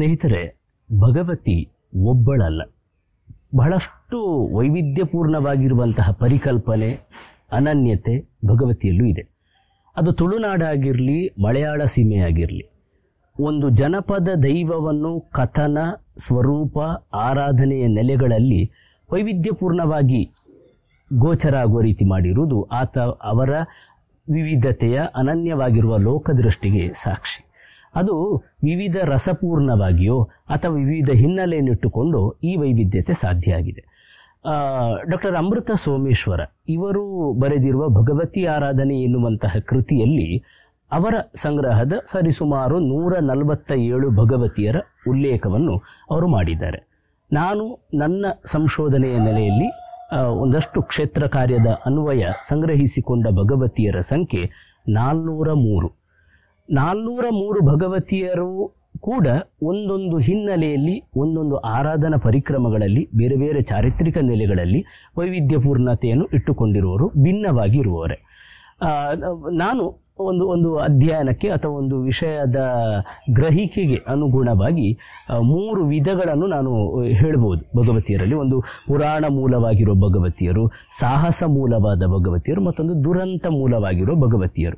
ಸ್ನೇಹಿತರೆ ಭಗವತಿ ಒಬ್ಬಳಲ್ಲ ಬಹಳಷ್ಟು ವೈವಿಧ್ಯಪೂರ್ಣವಾಗಿರುವಂತಹ ಪರಿಕಲ್ಪನೆ ಅನನ್ಯತೆ ಭಗವತಿಯಲ್ಲೂ ಇದೆ ಅದು ತುಳುನಾಡಾಗಿರಲಿ ಮಲಯಾಳ ಸೀಮೆ ಆಗಿರಲಿ ಒಂದು ಜನಪದ ದೈವವನ್ನು ಕಥನ ಸ್ವರೂಪ ಆರಾಧನೆಯ ನೆಲೆಗಳಲ್ಲಿ ವೈವಿಧ್ಯಪೂರ್ಣವಾಗಿ ಗೋಚರ ಆಗುವ ರೀತಿ ಮಾಡಿರುವುದು ಆತ ಅವರ ವಿವಿಧತೆಯ ಅನನ್ಯವಾಗಿರುವ ಲೋಕದೃಷ್ಟಿಗೆ ಸಾಕ್ಷಿ ಅದು ವಿವಿಧ ರಸಪೂರ್ಣವಾಗಿಯೋ ಅಥವಾ ವಿವಿಧ ಹಿನ್ನೆಲೆಯನ್ನಿಟ್ಟುಕೊಂಡು ಈ ವೈವಿಧ್ಯತೆ ಸಾಧ್ಯ ಆಗಿದೆ ಡಾಕ್ಟರ್ ಅಮೃತ ಸೋಮೇಶ್ವರ ಇವರು ಬರೆದಿರುವ ಭಗವತಿ ಆರಾಧನೆ ಎನ್ನುವಂತಹ ಕೃತಿಯಲ್ಲಿ ಅವರ ಸಂಗ್ರಹದ ಸರಿಸುಮಾರು ನೂರ ನಲವತ್ತ ಏಳು ಭಗವತಿಯರ ಉಲ್ಲೇಖವನ್ನು ಅವರು ಮಾಡಿದ್ದಾರೆ ನಾನು ನನ್ನ ಸಂಶೋಧನೆಯ ನೆಲೆಯಲ್ಲಿ ಆ, ಒಂದಷ್ಟು ಕ್ಷೇತ್ರ ಕಾರ್ಯದ ಅನ್ವಯ ಸಂಗ್ರಹಿಸಿಕೊಂಡ ಭಗವತಿಯರ ಸಂಖ್ಯೆ ನಾಲ್ನೂರ ಮೂರು ನಾಲ್ನೂರ ಮೂರು ಭಗವತಿಯರು ಕೂಡ ಒಂದೊಂದು ಹಿನ್ನೆಲೆಯಲ್ಲಿ ಒಂದೊಂದು ಆರಾಧನಾ ಪರಿಕ್ರಮಗಳಲ್ಲಿ ಬೇರೆ ಬೇರೆ ಚಾರಿತ್ರಿಕ ನೆಲೆಗಳಲ್ಲಿ ವೈವಿಧ್ಯಪೂರ್ಣತೆಯನ್ನು ಇಟ್ಟುಕೊಂಡಿರುವವರು ಭಿನ್ನವಾಗಿ ಇರುವವರೇ ಆ, ನಾನು ಒಂದು ಒಂದು ಅಧ್ಯಯನಕ್ಕೆ ಅಥವಾ ಒಂದು ವಿಷಯದ ಗ್ರಹಿಕೆಗೆ ಅನುಗುಣವಾಗಿ ಆ, ಮೂರು ವಿಧಗಳನ್ನು ನಾನು ಹೇಳ್ಬೋದು ಭಗವತಿಯರಲ್ಲಿ ಒಂದು ಪುರಾಣ ಮೂಲವಾಗಿರೋ ಭಗವತಿಯರು ಸಾಹಸ ಮೂಲವಾದ ಭಗವತಿಯರು ಮತ್ತೊಂದು ದುರಂತ ಮೂಲವಾಗಿರೋ ಭಗವತಿಯರು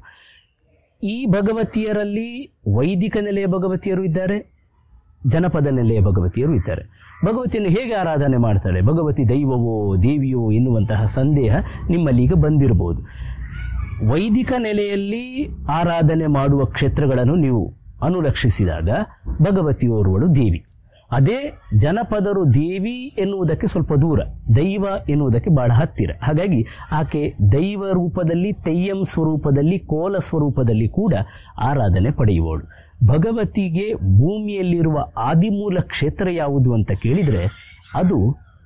ಈ ಭಗವತಿಯರಲ್ಲಿ ವೈದಿಕ ನೆಲೆಯ ಭಗವತಿಯರು ಇದ್ದಾರೆ ಜನಪದ ನೆಲೆಯ ಭಗವತಿಯರು ಇದ್ದಾರೆ ಭಗವತಿಯನ್ನು ಹೇಗೆ ಆರಾಧನೆ ಮಾಡ್ತಾಳೆ ಭಗವತಿ ದೈವವೋ ದೇವಿಯೋ ಎನ್ನುವಂತಹ ಸಂದೇಹ ನಿಮ್ಮಲ್ಲಿ ಈಗ ಬಂದಿರಬಹುದು ವೈದಿಕ ನೆಲೆಯಲ್ಲಿ ಆರಾಧನೆ ಮಾಡುವ ಕ್ಷೇತ್ರಗಳನ್ನು ನೀವು ಅನುಲಕ್ಷಿಸಿದಾಗ ಭಗವತಿಯೋರ್ವಳು ದೇವಿ ಅದೇ ಜನಪದರು ದೇವಿ ಎನ್ನುವುದಕ್ಕೆ ಸ್ವಲ್ಪ ದೂರ ದೈವ ಎನ್ನುವುದಕ್ಕೆ ಬಹಳ ಹತ್ತಿರ ಹಾಗಾಗಿ ಆಕೆ ದೈವ ರೂಪದಲ್ಲಿ ತೆಯ್ಯಂ ಸ್ವರೂಪದಲ್ಲಿ ಕೋಲ ಸ್ವರೂಪದಲ್ಲಿ ಕೂಡ ಆರಾಧನೆ ಪಡೆಯುವವಳು ಭಗವತಿಗೆ ಭೂಮಿಯಲ್ಲಿರುವ ಆದಿಮೂಲ ಕ್ಷೇತ್ರ ಯಾವುದು ಅಂತ ಕೇಳಿದರೆ ಅದು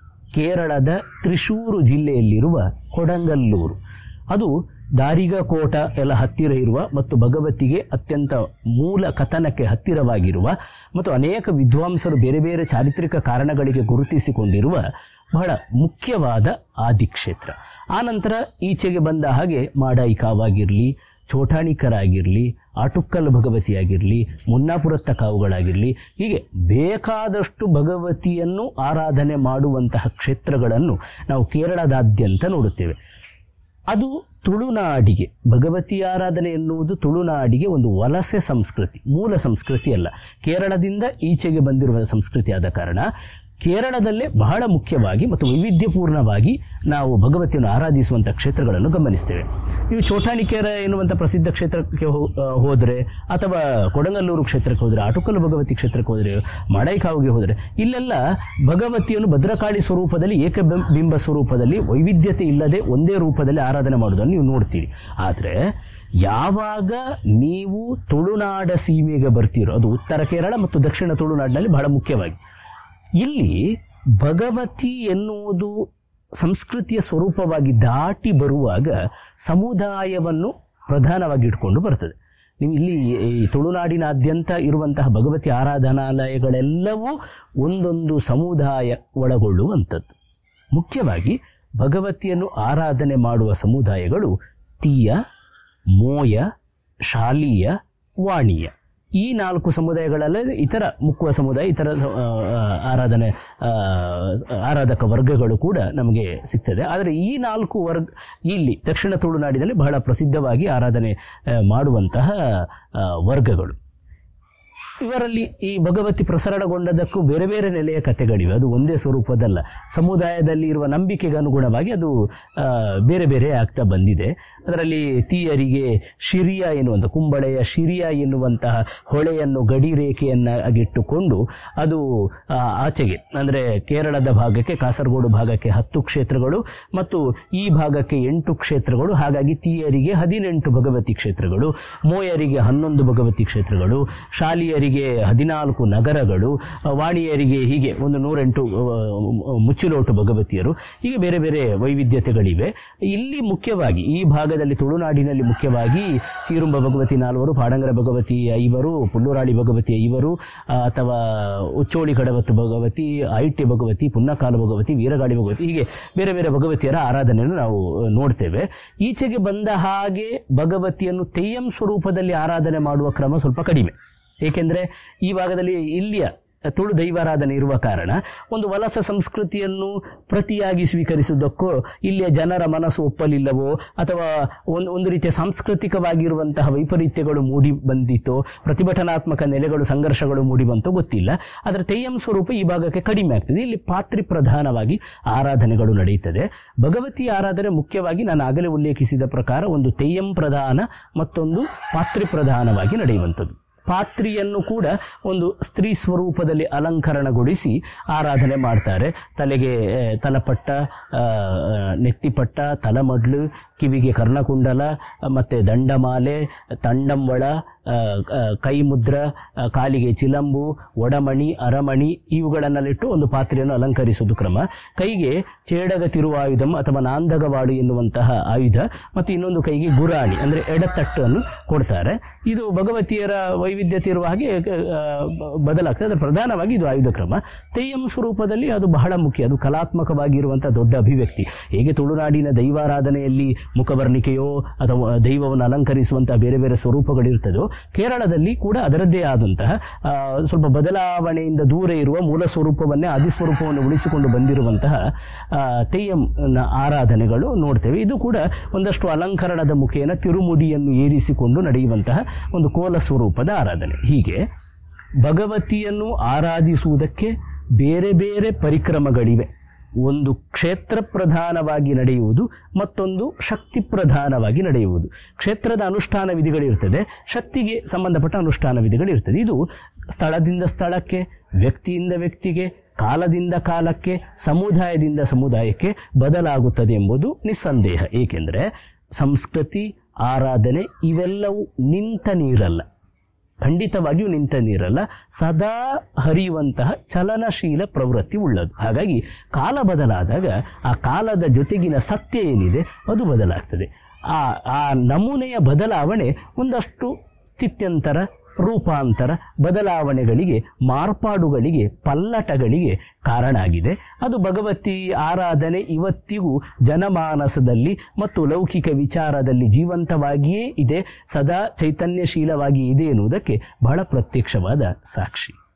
ಕೇರಳದ ತ್ರಿಶೂರು ಜಿಲ್ಲೆಯಲ್ಲಿರುವ ಕೊಡಂಗಲ್ಲೂರು ಅದು ದಾರಿಗಕೋಟ ಎಲ್ಲ ಹತ್ತಿರ ಇರುವ ಮತ್ತು ಭಗವತಿಗೆ ಅತ್ಯಂತ ಮೂಲ ಕಥನಕ್ಕೆ ಹತ್ತಿರವಾಗಿರುವ ಮತ್ತು ಅನೇಕ ವಿದ್ವಾಂಸರು ಬೇರೆ ಬೇರೆ ಚಾರಿತ್ರಿಕ ಕಾರಣಗಳಿಗೆ ಗುರುತಿಸಿಕೊಂಡಿರುವ ಬಹಳ ಮುಖ್ಯವಾದ ಆದಿಕ್ಷೇತ್ರ ಆನಂತರ ಈಚೆಗೆ ಬಂದ ಹಾಗೆ ಮಾಡಾಯಿಕಾವಾಗಿರಲಿ ಚೋಟಾಣಿಕರಾಗಿರಲಿ ಆಟುಕ್ಕಲ್ ಭಗವತಿಯಾಗಿರಲಿ ಮುನ್ನಾಪುರತ್ತ ಕಾವುಗಳಾಗಿರಲಿ ಹೀಗೆ ಬೇಕಾದಷ್ಟು ಭಗವತಿಯನ್ನು ಆರಾಧನೆ ಮಾಡುವಂತಹ ಕ್ಷೇತ್ರಗಳನ್ನು ನಾವು ಕೇರಳದಾದ್ಯಂತ ನೋಡುತ್ತೇವೆ ಅದು ತುಳುನಾಡಿಗೆ ಭಗವತಿ ಆರಾಧನೆ ಎನ್ನುವುದು ತುಳುನಾಡಿಗೆ ಒಂದು ವಲಸೆ ಸಂಸ್ಕೃತಿ ಮೂಲ ಸಂಸ್ಕೃತಿ ಅಲ್ಲ ಕೇರಳದಿಂದ ಈಚೆಗೆ ಬಂದಿರುವ ಸಂಸ್ಕೃತಿ ಆದ ಕಾರಣ ಕೇರಳದಲ್ಲೇ ಬಹಳ ಮುಖ್ಯವಾಗಿ ಮತ್ತು ವೈವಿಧ್ಯಪೂರ್ಣವಾಗಿ ನಾವು ಭಗವತಿಯನ್ನು ಆರಾಧಿಸುವಂಥ ಕ್ಷೇತ್ರಗಳನ್ನು ಗಮನಿಸ್ತೇವೆ ನೀವು ಚೋಟಾಣಿಕೆರ ಎನ್ನುವಂಥ ಪ್ರಸಿದ್ಧ ಕ್ಷೇತ್ರಕ್ಕೆ ಹೋ- ಆ, ಹೋದರೆ ಅಥವಾ ಕೊಡಂಗಲ್ಲೂರು ಕ್ಷೇತ್ರಕ್ಕೆ ಹೋದರೆ ಆಟುಕಲ್ಲು ಭಗವತಿ ಕ್ಷೇತ್ರಕ್ಕೆ ಹೋದರೆ ಮಾಡೈಕಾವಿಗೆ ಹೋದರೆ ಇಲ್ಲೆಲ್ಲ ಭಗವತಿಯನ್ನು ಭದ್ರಕಾಳಿ ಸ್ವರೂಪದಲ್ಲಿ ಏಕಬಿಂಬ ಸ್ವರೂಪದಲ್ಲಿ ವೈವಿಧ್ಯತೆ ಇಲ್ಲದೆ ಒಂದೇ ರೂಪದಲ್ಲಿ ಆರಾಧನೆ ಮಾಡುವುದನ್ನು ನೀವು ನೋಡ್ತೀರಿ ಆದರೆ ಯಾವಾಗ ನೀವು ತುಳುನಾಡ ಸೀಮೆಗೆ ಬರ್ತೀರೋ ಅದು ಉತ್ತರ ಕೇರಳ ಮತ್ತು ದಕ್ಷಿಣ ತುಳುನಾಡಿನಲ್ಲಿ ಬಹಳ ಮುಖ್ಯವಾಗಿ ಇಲ್ಲಿ ಭಗವತಿ ಎನ್ನುವುದು ಸಂಸ್ಕೃತಿಯ ಸ್ವರೂಪವಾಗಿ ದಾಟಿ ಬರುವಾಗ ಸಮುದಾಯವನ್ನು ಪ್ರಧಾನವಾಗಿ ಇಟ್ಕೊಂಡು ಬರ್ತದೆ ನೀವು ಇಲ್ಲಿ ಈ ತುಳುನಾಡಿನಾದ್ಯಂತ ಇರುವಂತಹ ಭಗವತಿ ಆರಾಧನಾಲಯಗಳೆಲ್ಲವೂ ಒಂದೊಂದು ಸಮುದಾಯ ಒಳಗೊಳ್ಳುವಂಥದ್ದು ಮುಖ್ಯವಾಗಿ ಭಗವತಿಯನ್ನು ಆರಾಧನೆ ಮಾಡುವ ಸಮುದಾಯಗಳು ತೀಯ ಮೋಯ ಶಾಲೀಯ ವಾಣಿಯ ಈ ನಾಲ್ಕು ಸಮುದಾಯಗಳಲ್ಲದೆ ಇತರ ಮುಕ್ಕುವ ಸಮುದಾಯ ಇತರ ಸ- ಆ, ಆ, ಆರಾಧನೆ ಆ, ಆರಾಧಕ ವರ್ಗಗಳು ಕೂಡ ನಮಗೆ ಸಿಗ್ತದೆ ಆದರೆ ಈ ನಾಲ್ಕು ವರ್ಗ ಇಲ್ಲಿ ದಕ್ಷಿಣ ತುಳುನಾಡಿನಲ್ಲಿ ಬಹಳ ಪ್ರಸಿದ್ಧವಾಗಿ ಆರಾಧನೆ ಆ, ಮಾಡುವಂತಹ ಆ, ವರ್ಗಗಳು ಇವರಲ್ಲಿ ಈ ಭಗವತಿ ಪ್ರಸರಣಗೊಂಡದಕ್ಕೂ ಬೇರೆ ಬೇರೆ ನೆಲೆಯ ಕಥೆಗಳಿವೆ ಅದು ಒಂದೇ ಸ್ವರೂಪದಲ್ಲ ಸಮುದಾಯದಲ್ಲಿ ಇರುವ ನಂಬಿಕೆಗೆ ಅನುಗುಣವಾಗಿ ಅದು ಆ, ಬೇರೆ ಬೇರೆ ಆಗ್ತಾ ಬಂದಿದೆ ಅದರಲ್ಲಿ ತೀಯರಿಗೆ ಶಿರಿಯ ಎನ್ನುವಂಥ ಕುಂಬಳೆಯ ಶಿರಿಯ ಎನ್ನುವಂತಹ ಹೊಳೆಯನ್ನು ಗಡಿ ರೇಖೆಯನ್ನಾಗಿಟ್ಟುಕೊಂಡು ಅದು ಆ, ಆಚೆಗೆ ಅಂದರೆ ಕೇರಳದ ಭಾಗಕ್ಕೆ ಕಾಸರಗೋಡು ಭಾಗಕ್ಕೆ ಹತ್ತು ಕ್ಷೇತ್ರಗಳು ಮತ್ತು ಈ ಭಾಗಕ್ಕೆ ಎಂಟು ಕ್ಷೇತ್ರಗಳು ಹಾಗಾಗಿ ತೀಯರಿಗೆ ಹದಿನೆಂಟು ಭಗವತಿ ಕ್ಷೇತ್ರಗಳು ಮೋಯರಿಗೆ ಹನ್ನೊಂದು ಭಗವತಿ ಕ್ಷೇತ್ರಗಳು ಶಾಲಿಯರಿಗೆ ಹದಿನಾಲ್ಕು ನಗರಗಳು ಆ, ವಾಣಿಯರಿಗೆ ಹೀಗೆ ಒಂದು ನೂರೆಂಟು ಆ, ಮುಚ್ಚಿಲೋಟು ಭಗವತಿಯರು ಹೀಗೆ ಬೇರೆ ಬೇರೆ ವೈವಿಧ್ಯತೆಗಳಿವೆ ಇಲ್ಲಿ ಮುಖ್ಯವಾಗಿ ಈ ಭಾಗದಲ್ಲಿ ತುಳುನಾಡಿನಲ್ಲಿ ಮುಖ್ಯವಾಗಿ ಸೀರುಂಬ ಭಗವತಿ ನಾಲ್ವರು ಪಾಡಂಗರ ಭಗವತಿ ಐವರು ಪುಲ್ಲೂರಾಳಿ ಭಗವತಿ ಐವರು ಆ, ಅಥವಾ ಉಚ್ಚೋಳಿ ಕಡವತ್ತು ಭಗವತಿ ಐಟ್ಯ ಭಗವತಿ ಪುನ್ನಕಾಲ ಭಗವತಿ ವೀರಗಾಳಿ ಭಗವತಿ ಹೀಗೆ ಬೇರೆ ಬೇರೆ ಭಗವತಿಯರ ಆರಾಧನೆಯನ್ನು ನಾವು ಆ, ನೋಡ್ತೇವೆ ಈಚೆಗೆ ಬಂದ ಹಾಗೆ ಭಗವತಿಯನ್ನು ತೆಯ್ಯಂ ಸ್ವರೂಪದಲ್ಲಿ ಆರಾಧನೆ ಮಾಡುವ ಕ್ರಮ ಸ್ವಲ್ಪ ಕಡಿಮೆ ಏಕೆಂದರೆ ಈ ಭಾಗದಲ್ಲಿ ಇಲ್ಲಿಯ ತುಳು ದೈವಾರಾಧನೆ ಇರುವ ಕಾರಣ ಒಂದು ವಲಸ ಸಂಸ್ಕೃತಿಯನ್ನು ಪ್ರತಿಯಾಗಿ ಸ್ವೀಕರಿಸುವುದಕ್ಕೋ ಇಲ್ಲಿಯ ಜನರ ಮನಸ್ಸು ಒಪ್ಪಲಿಲ್ಲವೋ ಅಥವಾ ಒಂದು ಒಂದು ರೀತಿಯ ಸಾಂಸ್ಕೃತಿಕವಾಗಿರುವಂತಹ ವೈಪರೀತ್ಯಗಳು ಮೂಡಿ ಬಂದಿತ್ತೋ ಪ್ರತಿಭಟನಾತ್ಮಕ ನೆಲೆಗಳು ಸಂಘರ್ಷಗಳು ಮೂಡಿ ಬಂತೋ ಗೊತ್ತಿಲ್ಲ ಆದರೆ ತೆಯ್ಯಂ ಸ್ವರೂಪ ಈ ಭಾಗಕ್ಕೆ ಕಡಿಮೆ ಆಗ್ತದೆ ಇಲ್ಲಿ ಪಾತ್ರಿ ಪ್ರಧಾನವಾಗಿ ಆರಾಧನೆಗಳು ನಡೆಯುತ್ತದೆ ಭಗವತಿ ಆರಾಧನೆ ಮುಖ್ಯವಾಗಿ ನಾನು ಆಗಲೇ ಉಲ್ಲೇಖಿಸಿದ ಪ್ರಕಾರ ಒಂದು ತೆಯ್ಯಂ ಪ್ರಧಾನ ಮತ್ತೊಂದು ಪಾತ್ರಿ ಪ್ರಧಾನವಾಗಿ ನಡೆಯುವಂಥದ್ದು ಪಾತ್ರಿಯನ್ನು ಕೂಡ ಒಂದು ಸ್ತ್ರೀ ಸ್ವರೂಪದಲ್ಲಿ ಅಲಂಕರಣಗೊಳಿಸಿ ಆರಾಧನೆ ಮಾಡ್ತಾರೆ ತಲೆಗೆ ಆ, ತಲಪಟ್ಟ ಆ, ಆ, ನೆತ್ತಿಪಟ್ಟ ತಲಮಡ್ಲು ಕಿವಿಗೆ ಕರ್ಣಕುಂಡಲ ಮತ್ತು ದಂಡಮಾಲೆ ತಂಡಂಬಳ ಆ, ಆ, ಕೈಮುದ್ರ ಆ, ಕಾಲಿಗೆ ಚಿಲಂಬು ಒಡಮಣಿ ಅರಮಣಿ ಇವುಗಳನ್ನೆಲ್ಲಿಟ್ಟು ಒಂದು ಪಾತ್ರೆಯನ್ನು ಅಲಂಕರಿಸುವುದು ಕ್ರಮ ಕೈಗೆ ಚೇಡಗ ತಿರುವಾಯುಧಂ ಅಥವಾ ನಾಂದಗವಾಡು ಎನ್ನುವಂತಹ ಆಯುಧ ಮತ್ತು ಇನ್ನೊಂದು ಕೈಗೆ ಗುರಾಣಿ ಅಂದರೆ ಎಡತಟ್ಟನ್ನು ಕೊಡ್ತಾರೆ ಇದು ಭಗವತಿಯರ ವೈವಿಧ್ಯತೆ ಇರುವ ಹಾಗೆ ಆ, ಬ- ಬದಲಾಗ್ತದೆ ಅದರ ಪ್ರಧಾನವಾಗಿ ಇದು ಆಯುಧ ಕ್ರಮ ತೆಯ್ಯಂ ಸ್ವರೂಪದಲ್ಲಿ ಅದು ಬಹಳ ಮುಖ್ಯ ಅದು ಕಲಾತ್ಮಕವಾಗಿರುವಂಥ ದೊಡ್ಡ ಅಭಿವ್ಯಕ್ತಿ ಹೇಗೆ ತುಳುನಾಡಿನ ದೈವಾರಾಧನೆಯಲ್ಲಿ ಮುಖವರ್ಣಿಕೆಯೋ ಅಥವಾ ದೈವವನ್ನು ಅಲಂಕರಿಸುವಂತಹ ಬೇರೆ ಬೇರೆ ಸ್ವರೂಪಗಳಿರ್ತದೋ ಕೇರಳದಲ್ಲಿ ಕೂಡ ಅದರದ್ದೇ ಆದಂತಹ ಆ, ಸ್ವಲ್ಪ ಬದಲಾವಣೆಯಿಂದ ದೂರ ಇರುವ ಮೂಲ ಸ್ವರೂಪವನ್ನೇ ಆದಿ ಸ್ವರೂಪವನ್ನು ಉಳಿಸಿಕೊಂಡು ಬಂದಿರುವಂತಹ ಆ, ತೆಯ್ಯಂನ ಆರಾಧನೆಗಳು ನೋಡ್ತೇವೆ ಇದು ಕೂಡ ಒಂದಷ್ಟು ಅಲಂಕರಣದ ಮುಖೇನ ತಿರುಮುಡಿಯನ್ನು ಏರಿಸಿಕೊಂಡು ನಡೆಯುವಂತಹ ಒಂದು ಕೋಲ ಸ್ವರೂಪದ ಆರಾಧನೆ ಹೀಗೆ ಭಗವತಿಯನ್ನು ಆರಾಧಿಸುವುದಕ್ಕೆ ಬೇರೆ ಬೇರೆ ಪರಿಕ್ರಮಗಳಿವೆ ಒಂದು ಕ್ಷೇತ್ರ ಪ್ರಧಾನವಾಗಿ ನಡೆಯುವುದು ಮತ್ತೊಂದು ಶಕ್ತಿ ಪ್ರಧಾನವಾಗಿ ನಡೆಯುವುದು ಕ್ಷೇತ್ರದ ಅನುಷ್ಠಾನ ವಿಧಿಗಳಿರ್ತದೆ ಶಕ್ತಿಗೆ ಸಂಬಂಧಪಟ್ಟ ಅನುಷ್ಠಾನ ವಿಧಿಗಳಿರ್ತದೆ ಇದು ಸ್ಥಳದಿಂದ ಸ್ಥಳಕ್ಕೆ ವ್ಯಕ್ತಿಯಿಂದ ವ್ಯಕ್ತಿಗೆ ಕಾಲದಿಂದ ಕಾಲಕ್ಕೆ ಸಮುದಾಯದಿಂದ ಸಮುದಾಯಕ್ಕೆ ಬದಲಾಗುತ್ತದೆ ಎಂಬುದು ನಿಸ್ಸಂದೇಹ ಏಕೆಂದರೆ ಸಂಸ್ಕೃತಿ ಆರಾಧನೆ ಇವೆಲ್ಲವೂ ನಿಂತ ನೀರಲ್ಲ ಖಂಡಿತವಾಗಿಯೂ ನಿಂತ ನೀರಲ್ಲ ಸದಾ ಹರಿಯುವಂತಹ ಚಲನಶೀಲ ಪ್ರವೃತ್ತಿ ಉಳ್ಳದು ಹಾಗಾಗಿ ಕಾಲ ಬದಲಾದಾಗ ಆ ಕಾಲದ ಜೊತೆಗಿನ ಸತ್ಯ ಏನಿದೆ ಅದು ಬದಲಾಗ್ತದೆ ಆ ಆ ನಮೂನೆಯ ಬದಲಾವಣೆ ಒಂದಷ್ಟು ಸ್ಥಿತ್ಯಂತರ ರೂಪಾಂತರ ಬದಲಾವಣೆಗಳಿಗೆ ಮಾರ್ಪಾಡುಗಳಿಗೆ ಪಲ್ಲಟಗಳಿಗೆ ಕಾರಣ ಆಗಿದೆ ಅದು ಭಗವತಿ ಆರಾಧನೆ ಇವತ್ತಿಗೂ ಜನಮಾನಸದಲ್ಲಿ ಮತ್ತು ಲೌಕಿಕ ವಿಚಾರದಲ್ಲಿ ಜೀವಂತವಾಗಿಯೇ ಇದೆ ಸದಾ ಚೈತನ್ಯಶೀಲವಾಗಿ ಇದೆ ಎನ್ನುವುದಕ್ಕೆ ಬಹಳ ಪ್ರತ್ಯಕ್ಷವಾದ ಸಾಕ್ಷಿ